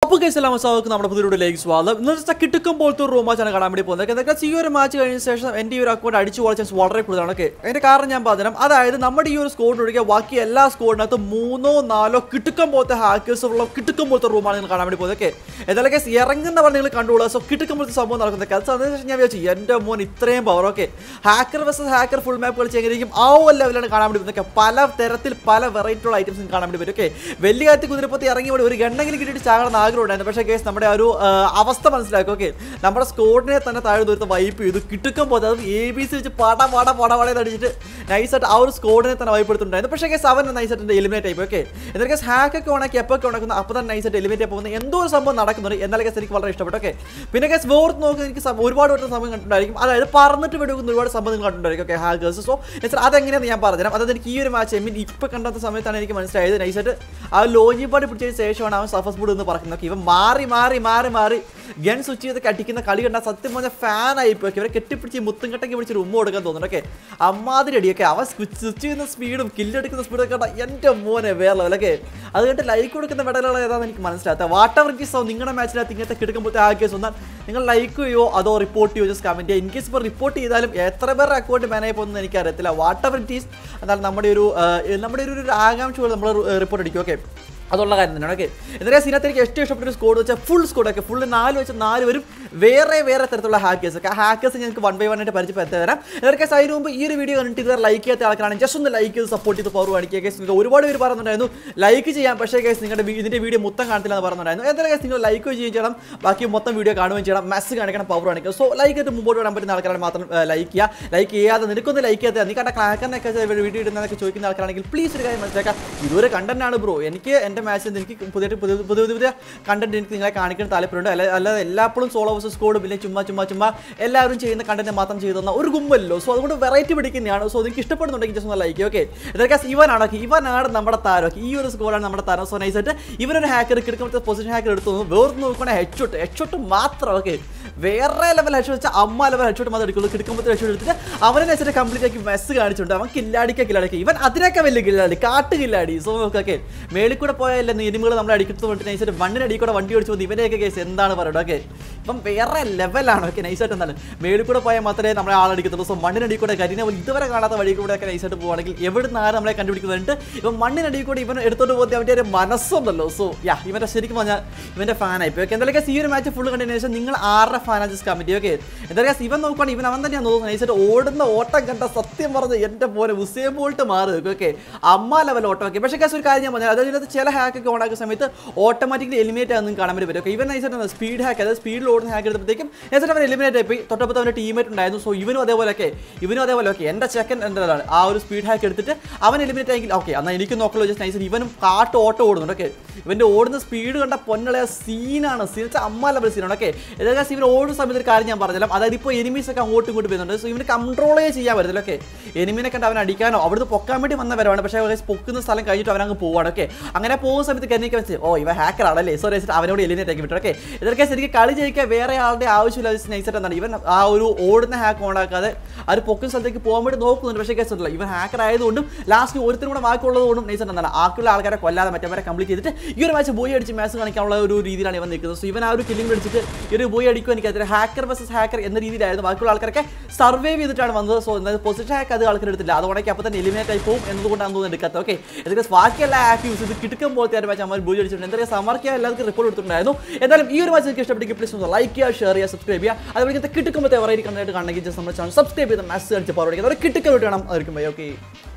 അപ്പോൾ കേസ് എല്ലാം നമുക്ക് നമ്മുടെ പുതിയൊരുലേക്ക് സ്വാഗതം ഇന്ന് വെച്ചാൽ കിട്ടുക്കും പോലത്തെ ഒരു റൂം മാച്ചാണ് കാണാൻ വേണ്ടി പോകുന്നത് എന്തൊക്കെ ഈ ഒരു മാച്ച് കഴിഞ്ഞ ശേഷം എൻ്റെ ഈ ഒരു അക്കൗണ്ട് അടിച്ചു പോകാൻ ചാൻസ് വളരെ കൂടുതലാണ് ഓക്കെ അതിന്റെ കാരണം ഞാൻ പറഞ്ഞുതരാം അതായത് നമ്മുടെ ഈ ഒരു സ്കോഡ് ഒഴികെ ബാക്കി എല്ലാ സ്കോഡിനകത്ത് മൂന്നോ നാലോ കിട്ടുക്കം പോലത്തെ ഹാക്കേഴ്സ് ഉള്ള കിട്ടുക്കം പോലത്തെ റൂമാണ് നിങ്ങൾ കാണാൻ വേണ്ടി പോകുന്നത് ഓക്കെ എന്തായാലും കേസ് ഇറങ്ങുന്ന പറഞ്ഞ് നിങ്ങൾ കണ്ടുകൊള്ളുക സോ കിട്ടുക്കം പോലത്തെ സംഭവം നടക്കുന്നത് അത് അതിനുശേഷം ഞാൻ വിചാരിച്ചു എൻ്റെ മോൻ ഇത്രയും power okay hacker versus hacker full map കളിച്ച് എങ്ങനെയും ആ ഒരു ലെവലാണ് കാണാൻ വേണ്ടി പറ്റുന്നത് പല തരത്തിൽ പല വെറൈറ്റി ഉള്ള ഐറ്റംസ് കാണാൻ വേണ്ടി പറ്റും ഓക്കെ വലിയ കാര്യത്തിൽ കുതിരപ്പത്തി ഇറങ്ങി ഇവിടെ ഒരു ഗണ്ണെങ്കിലും കിട്ടിയിട്ട് ചാകണം ആഗ്രഹം ഉണ്ടായിരുന്നു പക്ഷേ കേസ് നമ്മുടെ ആ ഒരു ആ, അവസ്ഥ മനസ്സിലാക്കും ഓക്കെ നമ്മുടെ സ്കോഡിനെ തന്നെ താഴെ ദൂരത്ത് വൈപ്പ് ചെയ്തു കിട്ടുക്കം പോലെ അത് എ ബി സി വെച്ച് പട പട പട പട അടിച്ചിട്ട് നൈസായിട്ട് ആ ഒരു സ്കോഡിനെ തന്നെ വൈപ്പ് എടുത്തിട്ടുണ്ടായിരുന്നു പക്ഷേ കേസ് അവൻ നൈസായിട്ട് എലിമിനേറ്റ് ആയി ഓക്കെ എന്നാൽ കേസ് ഹാക്കൊക്കെ ഉണക്കി എപ്പോൾ ഉണക്കുന്ന അപ്പോൾ തന്നെ നൈസായിട്ട് എലിമിനേറ്റ് ആയി പോകുന്ന എന്തോ ഒരു സംഭവം നടക്കുന്നുണ്ട് എന്നാൽ കേസ് എനിക്ക് വളരെ ഇഷ്ടപ്പെട്ടു ഓക്കെ പിന്നെ കേസ് വേർത്ത് നോക്കി എനിക്ക് സം- ഒരുപാട് വട്ടം സമയം കണ്ടിട്ടുണ്ടായിരിക്കും അതായത് പറഞ്ഞിട്ട് വിടുന്ന ഒരുപാട് സംഭവം നിങ്ങൾ കണ്ടിട്ടുണ്ടായിരിക്കും ഓക്കെ ഹാക്കേഴ്സ് സോ എന്നുവെച്ചാൽ അതെങ്ങനെയാണെന്ന് ഞാൻ പറഞ്ഞുതരാം അതായത് എനിക്ക് ഈ ഒരു മാച്ച് ഐ മീൻ ഇപ്പോൾ കണ്ടാത്ത സമയത്താണ് എനിക്ക് മനസ്സിലായത് നൈസായിട്ട് ആ ലോജി പാടി പിടിച്ചതിന് ശേഷമാണ് അവൻ സഫസ് ബോർഡ് എന്ന് പറയുന്നത് ഓക്കെ ഇവൻ മാറി മാറി മാറി മാറി ഗൺ സ്വിച്ച് ചെയ്തൊക്കെ അടിക്കുന്ന കളി കണ്ടാൽ സത്യം പറഞ്ഞ ഫാൻ ആയിപ്പോയി ഇവരെ കെട്ടിപ്പിടിച്ച് മുത്തും കെട്ടൊക്കെ പിടിച്ച് ഉമ്മ കൊടുക്കാൻ തോന്നുന്നു ഓക്കെ അമ്മാതിരി അടിയൊക്കെ അവൻ സ്വിച്ച് ചെയ്യുന്ന സ്പീഡും കില്ലെടുക്കുന്ന സ്പീഡൊക്കെ കണ്ടാൽ എൻ്റെ മോനെ വേറെ ലെവലൊക്കെ അത് കണ്ടിട്ട് ലൈക്ക് കൊടുക്കുന്ന മെഡലുകൾ ഏതാണെന്ന് എനിക്ക് മനസ്സിലാത്ത വാട്ടർ റിക്കീസോ നിങ്ങളുടെ മാച്ചിനകത്ത് ഇങ്ങനത്തെ കിടക്കുമ്പോഴത്തെ ആക്കിയ സ്വന്തം നിങ്ങൾ ലൈക്ക് ചെയ്യോ അതോ റിപ്പോർട്ട് ചെയ്യോ ജസ്റ്റ് കമൻറ്റ് ചെയ്യുക ഇൻ കേസ് ഇപ്പോൾ റിപ്പോർട്ട് ചെയ്താലും എത്ര പേരുടെ അക്കൗണ്ട് ബാനായി പോകുന്നത് എനിക്കറിയത്തില്ല വാട്ടർ ഇറ്റ് എന്നാൽ നമ്മുടെ ഒരു ആ, നമ്മുടെ ഒരു ഒരു ആകാംക്ഷ പോലെ നമ്മൾ റിപ്പോർട്ട് അടിക്കും ഓക്കെ അതുള്ള കാര്യം തന്നെയാണ് ഓക്കെ എന്നിട്ട് സീനത്ത് എനിക്ക് ഏറ്റവും ഇഷ്ടപ്പെട്ട ഒരു സ്കോഡ് വെച്ചാൽ ഫുൾ സ്കോഡ് ഒക്കെ ഫുൾ നാല് വെച്ച് നാല് വരും വേറെ വേറെ തരത്തിലുള്ള ഹാക്കേഴ്സ് ഒക്കെ ആ ഹാക്കേഴ്സ് ഞങ്ങൾക്ക് വൺ ബൈ വൺ ആയിട്ട് പരിചയപ്പെടുത്തി തരാം എന്നൊക്കെ അതിന് മുമ്പ് ഈ ഒരു വീഡിയോ കണ്ടിട്ട് ഇതുവരെ ലൈക്ക് ചെയ്യാത്ത ആൾക്കാരാണ് ജസ്റ്റ് ഒന്ന് ലൈക്ക് ചെയ്ത് സപ്പോർട്ട് ചെയ്ത് പവർ കാണിക്കുക കേസ് നിങ്ങൾക്ക് ഒരുപാട് പേര് പറയുന്നുണ്ടായിരുന്നു ലൈക്ക് ചെയ്യാം പക്ഷേ കേസ് നിങ്ങളുടെ വീ- ഇതിന്റെ വീഡിയോ മൊത്തം കാണത്തില്ല എന്ന് പറയുന്നുണ്ടായിരുന്നു എന്തായാലും കേസ് നിങ്ങൾ ലൈക്ക് ചെയ്യുകയും ചെയ്യണം ബാക്കി മൊത്തം വീഡിയോ കാണുകയും ചെയ്യണം മെസ്സ് കാണിക്കണം പവർ കാണിക്കുക സോ ലൈക്ക് ചെയ്തിട്ട് മുമ്പോട്ട് വിടാൻ പറ്റുന്ന ആൾക്കാരാണ് മാത്രം ലൈക്ക് ചെയ്യുക ലൈക്ക് ചെയ്യാതെ നിനക്കൊന്ന് ലൈക്ക് ചെയ്യാതെ നീ കണ്ട ക്ലാക്കറിനൊക്കെ വീഡിയോ ഇടുന്നതൊക്കെ ചോദിക്കുന്ന ആൾക്കാരാണെങ്കിൽ പ്ലീസ് ഒരു കാര്യം മനസ്സിലാക്കാം ഇതൊരു കണ്ടന്റ് ആണ് ബ്രോ എനിക്ക് എൻ്റെ മാച്ചിൽ എനിക്ക് പുതിയ പുതിയ പുതിയ പുതിയ പുതിയ കണ്ടന്റ് എനിക്ക് നിങ്ങളെ കാണിക്കാൻ താല്പര്യമുണ്ട് അല്ല അല്ലാതെ എല്ലാപ്പോഴും സോളോ വേഴ്സസ് സ്കോഡ് പിന്നെ ചുമ്മാ ചുമ്മാ ചുമ്മാ എല്ലാവരും ചെയ്യുന്ന കണ്ടന്റ് മാത്രം ചെയ്തു തന്ന ഒരു ഗുമ്പല്ലോ സോ അതുകൊണ്ട് വെറൈറ്റി പിടിക്കുന്നതാണ് സോ നിങ്ങൾക്ക് ഇഷ്ടപ്പെടുന്നുണ്ടെങ്കിൽ ജസ്റ്റ് ഒന്ന് ലൈക്ക് ഓക്കെ ഇതൊക്കെ ഇവനാണ് ഇവനാണ് നമ്മുടെ താരം ഈ ഒരു സ്കോഡാണ് നമ്മുടെ താരം സോ നൈസായിട്ട് ഇവനൊരു ഹാക്കർ കിടക്കുമ്പോഴത്തെ പൊസിഷൻ ഹാക്കർ എടുത്തു വേറെ നോക്കുകയാണെങ്കിൽ ഹെഡ്ഷോട്ട് ഹെഡ്ഷോട്ട് മാത്രം ഓക്കെ വേറെ ലെവൽ ഹെഡ്ഷോട്ട് വെച്ചാൽ അമ്മ ലെവൽ ഹെഡ്ഷോട്ട് മാത്രം എടുക്കുള്ളൂ കിടക്കുമ്പോഴത്തെ ഹെഡ്ഷോട്ട് എടുത്തിട്ട് അവനെ വെച്ചിട്ട് കംപ്ലീറ്റ് ആക്കി മെസ്സ് കാണിച്ചിട്ടുണ്ട് അവൻ കില്ലാടിക്ക കില്ലാടിക്ക ഇവൻ അതിനൊക്കെ വലിയ കില്ലാടി കാട്ട് കില്ലാടി സോ നോക്കൊക്കെ മേളിൽ കൂടെ പോയാലേ നീതിമുകൾ നമ്മൾ അടിക്കുന്നത് കൊണ്ട് നൈസായിട്ട് മണ്ണിനടി കൂടെ വണ്ടി ഓടിച്ചു പോകുന്നത് ഇവനെയൊക്കെ കേസ് എന്താണ് പറയുന്നത് ഓക്കെ ഇപ്പം വേറെ ലെവലാണ് ഓക്കെ നൈസായിട്ട് എന്താണ് മേളിൽ കൂടെ പോയാൽ മാത്രമേ നമ്മളെ ആളടിക്കത്തുള്ളൂ സോ മണ്ണിനടി കൂടെ കരിനെ പോലെ ഇതുവരെ കാണാത്ത വഴി കൂടെ ഒക്കെ നൈസായിട്ട് പോവുകയാണെങ്കിൽ എവിടെ നിന്നാണ് നമ്മളെ കണ്ടുപിടിക്കുന്നുണ്ട് ഇവൻ മണ്ണിനടി കൂടെ ഇവൻ എടുത്തോണ്ട് പോകുന്ന അവൻ്റെ ഒരു മനസ്സുണ്ടല്ലോ സോ യാ ഇവൻ്റെ ശരിക്കും പറഞ്ഞാൽ ഇവൻ്റെ ഫാനായി പോയി ഓക്കെ എന്തായാലും ഈ ഒരു മാച്ച് ഫുൾ കണ്ടതിന് ശേഷം നിങ്ങൾ ആരുടെ ഫാനാ ജസ്റ്റ് കമൻറ്റ് ഓക്കെ എന്തായാലും ഇവൻ നോക്കുകയാണെങ്കിൽ ഇവൻ അവൻ തന്നെയാണ് തോന്നുന്നത് നൈസായിട്ട് ഓടുന്ന ഓട്ടം കണ്ട സത്യം പറഞ്ഞ് എൻ്റെ പോലെ ഉസേം ബോൾട്ട് മാറി ഓക്കെ അമ്മ ലെവൽ ഓട്ടം ഒക്കെ പക്ഷേ കേസ് ഒരു കാര്യം ഞാൻ പറഞ്ഞത് അതായത് ഇതിനകത്ത് ചില ഹാക്കൊക്കെ ഓണാക്കുന്ന സമയത്ത് ഓട്ടോമാറ്റിക്കലി എലിമിനേറ്റ് ആകുന്ന കാണാൻ വേണ്ടി വരും ഓക്കെ ഇവൻ നൈസായിട്ട് സ്പീഡ് ഹാക്ക് അതായത് സ്പീഡിൽ ഓടുന്ന ഹാക്ക് എടുത്തപ്പോഴത്തേക്കും നൈസായിട്ട് അവൻ എലിമിനേറ്റ് ആയിപ്പോയി തൊട്ടപ്പുറത്ത് അവൻ്റെ ടീമേറ്റ് ഉണ്ടായിരുന്നു സോ ഇവനും അതേപോലെ ഒക്കെ ഇവനും അതേപോലെ ഓക്കെ എൻ്റെ ചെക്കൻ എന്താണ് ആ ഒരു സ്പീഡ് ഹാക്ക് എടുത്തിട്ട് അവൻ എലിമിനേറ്റ് ആയെങ്കിൽ ഓക്കെ എന്നാൽ എനിക്ക് നോക്കലോ ജസ്റ്റ് നൈസ് ഇവനും കാട്ട് ഓട്ടം ഓടുന്നുണ്ട് ഓക്കെ ഇവൻ്റെ ഓടുന്ന സ്പീഡ് കണ്ട പൊന്നളയ സീനാണ് സീൻ വെച്ചാൽ അമ്മ ലെവൽ സീനാണ് ഓക്കെ ഏതായാലും ഇവൻ ഓടുന്ന സമയത്ത് ഒരു കാര്യം ഞാൻ പറഞ്ഞാലും അതായത് ഇപ്പോൾ എനിമീസ് ഒക്കെ അങ്ങോട്ടും ഇങ്ങോട്ടും വരുന്നുണ്ട് സോ ഇവന് കൺട്രോളേ ചെയ്യാൻ പറ്റത്തില്ല ഓക്കെ എനിമിനെ കണ്ട് അവൻ അടിക്കാനോ അവിടുന്ന് പൊക്കാൻ വേണ്ടി വന്ന വരവാണ് പക്ഷേ guys പൊക്കുന്ന സ്ഥലം കഴിഞ്ഞിട്ട് അവൻ അങ്ങ് പോവാണ് ഓക്കെ അങ്ങനെ പോകുന്ന സമയത്ത് കന്നിക്ക് വെച്ച് ഓ ഇവ ഹാക്കർ ആണല്ലേ സോ വെച്ചിട്ട് അവനോട് എലിമിനേറ്റ് ആക്കി വിട്ടു ഓക്കെ ഇതൊക്കെ ശരിക്കും കളി ജയിക്കാൻ വേറെ ആളുടെ ആവശ്യമില്ല നൈസായിട്ട് എന്താണ് ഇവൻ ആ ഒരു ഓടുന്ന ഹാക്ക് ഓണാക്കാതെ ആ ഒരു പൊക്കുന്ന സ്ഥലത്തേക്ക് പോകാൻ വേണ്ടി നോക്കുന്നുണ്ട് പക്ഷേ കേസ് ഇല്ല ഇവൻ ഹാക്കർ ആയതുകൊണ്ടും ലാസ്റ്റ് ഒരുത്തരും കൂടെ ബാക്കിയുള്ളതുകൊണ്ടും നൈസായിട്ട് എന്താണ് ആക്കുള്ള ആൾക്കാരെ കൊല്ലാതെ മറ്റവരെ കംപ്ലീറ്റ് ചെയ്തിട്ട് ഈ ഒരു മാച്ച് ബോയി അടിച്ച് മാച്ച് കാണിക്കാനുള്ള ഒരു രീതിയിലാണ് ഇവൻ നിൽക്കുന്നത് സോ ഇവൻ ആ ഒരു കില്ലിംഗ് അടിച്ചിട്ട് ഈ ഒരു ബോയി അടിക്കും എനിക്ക് അതിൽ ഹാക്കർ വേഴ്സസ് ഹാക്കർ എന്ന രീതിയിലായിരുന്നു ബാക്കിയുള്ള ആൾക്കാരൊക്കെ സർവൈവ് ചെയ്തിട്ടാണ് വന്നത് സോ എന്നാൽ പൊസിഷൻ ഹാക്ക് അത് ആൾക്കാർ എടുത്തില്ല അതുകൊണ്ടൊക്കെ അപ്പോൾ തന്നെ എലിമിനേറ്റ് ആയി പോകും എന്നതുകൊണ്ടാണ് തോന്നുന്നത് എടുക്കാത്തത് ഓക്കെ എന്നിട്ട് ബാക്കിയെല്ലാം ഹാക്ക് യൂസ് ചെയ്ത് കിടക്കും പോലത്തെ ഒരു മാച്ച് അമ്മ ബോയി അടിച്ചിട്ടുണ്ട് എന്തായാലും സമർക്കുക എല്ലാവർക്കും റിപ്പോർട്ട് എടുത്തിട്ടുണ്ടായിരുന്നു എന്തായാലും ഈ ഒരു മാച്ച് എനിക്ക് ഇഷ്ടപ്പെട്ടെങ്കിൽ പ്ലീസ് ലൈക്ക് ചെയ്യുക ഷെയർ ചെയ്യുക സബ്സ്ക്രൈബ് ചെയ്യുക അതുപോലെ ഇങ്ങനത്തെ കിട്ടുക്കുമ്പോഴത്തെ വെറൈറ്റി കണ്ടായിട്ട് കാണണമെങ്കിൽ ജസ്റ്റ് നമ്മുടെ ചാനൽ സബ്സ്ക്രൈബ് ചെയ്ത് മെസ്സേജ് അടിച്ച് പറയുക ഒരു കിട്ടുക്ക വേണം അതായിരിക്കും ഓക്കെ